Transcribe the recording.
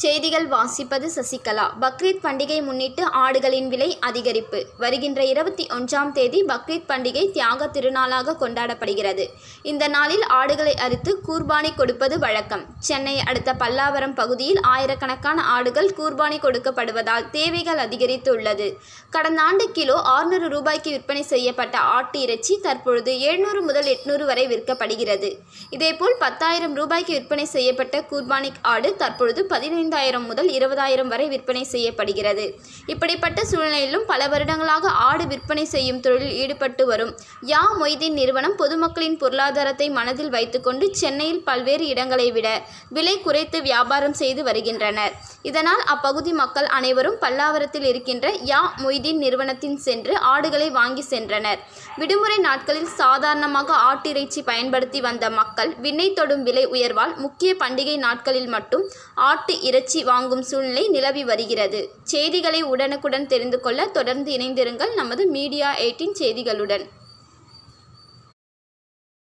செய்திகள் வாசிப்பது சசிகலா பக்ரீத் பண்டிகை முன்னிட்டு ஆடுகளின் விலை அதிகரிப்பு வருகின்ற இருபத்தி ஒன்றாம் தேதி பக்ரீத் பண்டிகை தியாக திருநாளாக கொண்டாடப்படுகிறது இந்த நாளில் ஆடுகளை அறுத்து கூர்பானி கொடுப்பது வழக்கம் சென்னை அடுத்த பல்லாவரம் பகுதியில் ஆயிரக்கணக்கான ஆடுகள் கூர்பானி கொடுக்கப்படுவதால் தேவைகள் அதிகரித்துள்ளது கடந்த ஆண்டு கிலோ ஆறுநூறு ரூபாய்க்கு விற்பனை செய்யப்பட்ட ஆட்டு இறைச்சி தற்பொழுது எழுநூறு முதல் எட்நூறு வரை விற்கப்படுகிறது இதேபோல் பத்தாயிரம் ரூபாய்க்கு விற்பனை செய்யப்பட்ட கூர்பானிக் ஆடு தற்பொழுது பதினைந்தாயிரம் முதல் இருபதாயிரம் வரை விற்பனை செய்யப்படுகிறது இப்படிப்பட்ட சூழ்நிலையிலும் பல வருடங்களாக ஆடு விற்பனை செய்யும் தொழிலில் ஈடுபட்டு வரும் யா மொய்தீன் நிறுவனம் பொதுமக்களின் பொருளாதாரத்தை மனதில் வைத்துக்கொண்டு சென்னையில் பல்வேறு இடங்களை விட விலை குறைத்து வியாபாரம் செய்து வருகின்றனர் இதனால் அப்பகுதி மக்கள் அனைவரும் பல்லாவரத்தில் இருக்கின்ற யா மொய்தீன் நிறுவனத்தின் சென்று ஆடுகளை வாங்கி சென்றனர் விடுமுறை நாட்களில் சாதாரணமாக ஆட்டிறைச்சி பயன்படுத்தி வந்த மக்கள் விண்ணை தொடும் விலை உயர்வால் முக்கிய பண்டிகை நாட்களில் மட்டும் ஆட்டு இறைச்சி வாங்கும் சூழ்நிலை நிலவி வருகிறது செய்திகளை உடனுக்குடன் தெரிந்து கொள்ள தொடர்ந்து இணைந்திருங்கள் நமது மீடியா எயிட்டின் செய்திகளுடன்